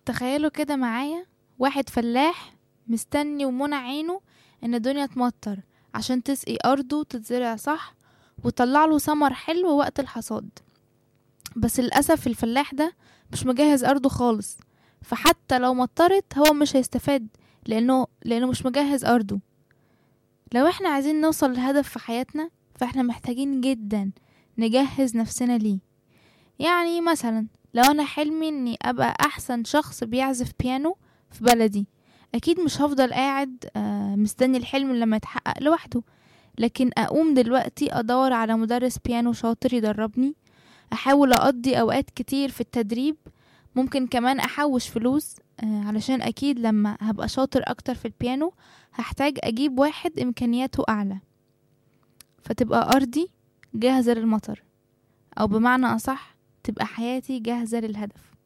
تخيلوا كده معايا واحد فلاح مستني ومنع عينه ان الدنيا تمطر عشان تسقي ارضه تتزرع صح وتطلع له ثمر حلو وقت الحصاد بس للاسف الفلاح ده مش مجهز ارضه خالص فحتى لو مطرت هو مش هيستفاد لانه لانه مش مجهز ارضه لو احنا عايزين نوصل لهدف في حياتنا فاحنا محتاجين جدا نجهز نفسنا ليه يعني مثلا لو انا حلمي اني ابقى احسن شخص بيعزف بيانو في بلدي اكيد مش هفضل قاعد آه، مستني الحلم لما يتحقق لوحده لكن اقوم دلوقتي ادور على مدرس بيانو شاطر يدربني احاول اقضي اوقات كتير في التدريب ممكن كمان احوش فلوس آه، علشان اكيد لما هبقى شاطر اكتر في البيانو هحتاج اجيب واحد امكانياته اعلى فتبقى ارضي جاهزة للمطر او بمعنى اصح تبقى حياتي جاهزة للهدف